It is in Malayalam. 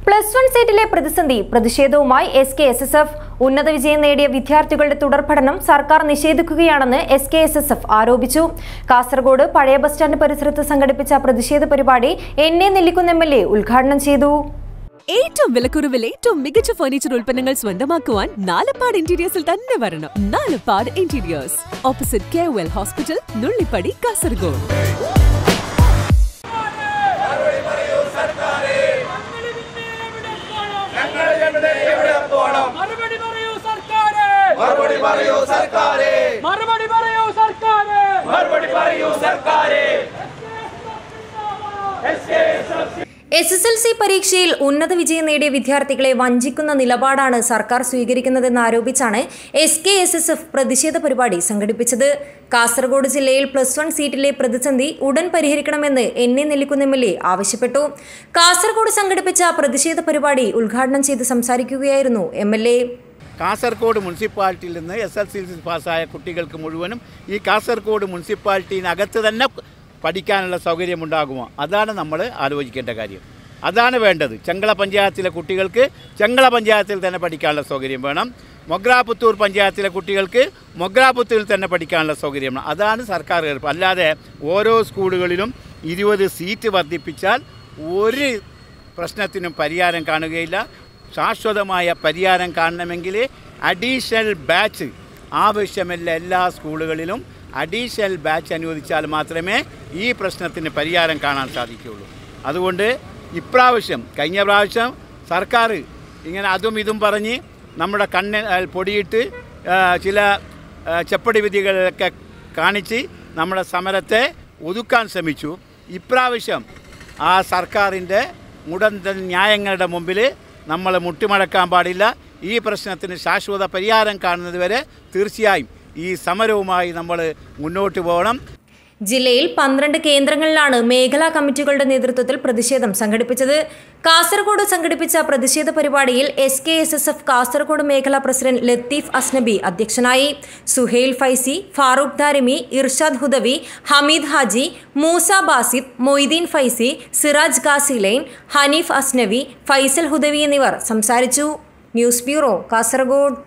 പ്ലസ് വൺ സീറ്റിലെ പ്രതിസന്ധി പ്രതിഷേധവുമായി S K S S F ഉന്നത വിജയം നേടിയ വിദ്യാർത്ഥികളുടെ തുടർ പഠനം സർക്കാർ നിഷേധിക്കുകയാണെന്ന് S K S S F ആരോപിച്ചു കാസർഗോഡ് പഴയ ബസ് സ്റ്റാൻഡ് പരിസരത്ത് സംഘടിപ്പിച്ച പ്രതിഷേധ പരിപാടി N A Nellikunnu M L A ഉദ്ഘാടനം ചെയ്തു ഏറ്റവും വിലക്കുറവിൽ ഏറ്റവും മികച്ച ഫർണിച്ചർ ഉൽപ്പന്നങ്ങൾ സ്വന്തമാക്കുവാൻ നാലപ്പാട് ഇന്റീരിയേഴ്സിൽ തന്നെ വരണം Nalapad interiors opposite K well hospital Nullippady Kasaragod മറുപടി പറയൂ സർക്കാരെ മറുപടി പറയൂ സർക്കാരെ മറുപടി പറയൂ സർക്കാരെ മറുപടി പറയൂ സർക്കാരെ എസ് എസ് എൽ സി പരീക്ഷയിൽ ഉന്നത വിജയം നേടിയ വിദ്യാർത്ഥികളെ വഞ്ചിക്കുന്ന നിലപാടാണ് സർക്കാർ സ്വീകരിക്കുന്നതെന്ന് ആരോപിച്ചാണ് S K S S F പ്രതിഷേധ പരിപാടി സംഘടിപ്പിച്ചത് കാസർഗോഡ് ജില്ലയിൽ പ്ലസ് വൺ സീറ്റിലെ പ്രതിസന്ധി ഉടൻ പരിഹരിക്കണമെന്ന് N A Nellikunnu M L A ആവശ്യപ്പെട്ടു കാസർഗോഡ് സംഘടിപ്പിച്ച പ്രതിഷേധ പരിപാടി ഉദ്ഘാടനം ചെയ്ത് സംസാരിക്കുകയായിരുന്നു എം എൽ എ കാസർഗോഡ് മുനിസിപ്പാലിറ്റിയിൽ നിന്ന് എസ് എൽ സി പാസ്സായ കുട്ടികൾക്ക് മുഴുവനും ഈ കാസർഗോഡ് മുനിസിപ്പാലിറ്റിനകത്ത് തന്നെ പഠിക്കാനുള്ള സൗകര്യമുണ്ടാകുമോ അതാണ് നമ്മൾ ആലോചിക്കേണ്ട കാര്യം അതാണ് വേണ്ടത് ചെങ്കള പഞ്ചായത്തിലെ കുട്ടികൾക്ക് ചെങ്കള പഞ്ചായത്തിൽ തന്നെ പഠിക്കാനുള്ള സൗകര്യം വേണം മൊഗ്രാപുത്തൂർ പഞ്ചായത്തിലെ കുട്ടികൾക്ക് മൊഗ്രാപുത്തൂരിൽ തന്നെ പഠിക്കാനുള്ള സൗകര്യം വേണം അതാണ് സർക്കാർ ഏർപ്പ് അല്ലാതെ ഓരോ സ്കൂളുകളിലും ഇരുപത് സീറ്റ് വർദ്ധിപ്പിച്ചാൽ ഒരു പ്രശ്നത്തിനും പരിഹാരം കാണുകയില്ല ശാശ്വതമായ പരിഹാരം കാണണമെങ്കിൽ അഡീഷണൽ ബാച്ച് ആവശ്യമില്ല എല്ലാ സ്കൂളുകളിലും അഡീഷണൽ ബാച്ച് അനുവദിച്ചാൽ മാത്രമേ ഈ പ്രശ്നത്തിന് പരിഹാരം കാണാൻ സാധിക്കുകയുള്ളൂ അതുകൊണ്ട് ഇപ്രാവശ്യം കഴിഞ്ഞ പ്രാവശ്യം സർക്കാർ ഇങ്ങനെ അതും ഇതും പറഞ്ഞ് നമ്മുടെ കണ്ണ് ആ, പൊടിയിട്ട് ആ, ചില ആ, ചെപ്പടി വിധികളൊക്കെ കാണിച്ച് നമ്മുടെ സമരത്തെ ഒതുക്കാൻ ശ്രമിച്ചു ഇപ്രാവശ്യം ആ സർക്കാരിൻ്റെ മുടന്തൻ ന്യായങ്ങളുടെ മുമ്പിൽ നമ്മൾ മുട്ടിമടക്കാൻ പാടില്ല ഈ പ്രശ്നത്തിന് ശാശ്വത പരിഹാരം കാണുന്നത് വരെ തീർച്ചയായും ഈ സമരവുമായി നമ്മൾ മുന്നോട്ട് പോകണം ജില്ലയിൽ പന്ത്രണ്ട് കേന്ദ്രങ്ങളിലാണ് മേഖലാ കമ്മിറ്റികളുടെ നേതൃത്വത്തിൽ പ്രതിഷേധം സംഘടിപ്പിച്ചത് കാസർഗോഡ് സംഘടിപ്പിച്ച പ്രതിഷേധ പരിപാടിയിൽ S K S S F Kasaragod മേഖലാ പ്രസിഡന്റ് ലത്തീഫ് അസ്നബി അധ്യക്ഷനായി സുഹൈൽ ഫൈസി ഫാറൂഖ് ദാരിമി ഇർഷാദ് ഹുദവി ഹമീദ് ഹാജി മൂസ ബാസിദ് മൊയ്തീൻ ഫൈസി സിറാജ് ഗാസിലൈൻ ഹനീഫ് അസ്നവി ഫൈസൽ ഹുദവി എന്നിവർ സംസാരിച്ചു ന്യൂസ് ബ്യൂറോ കാസർഗോഡ്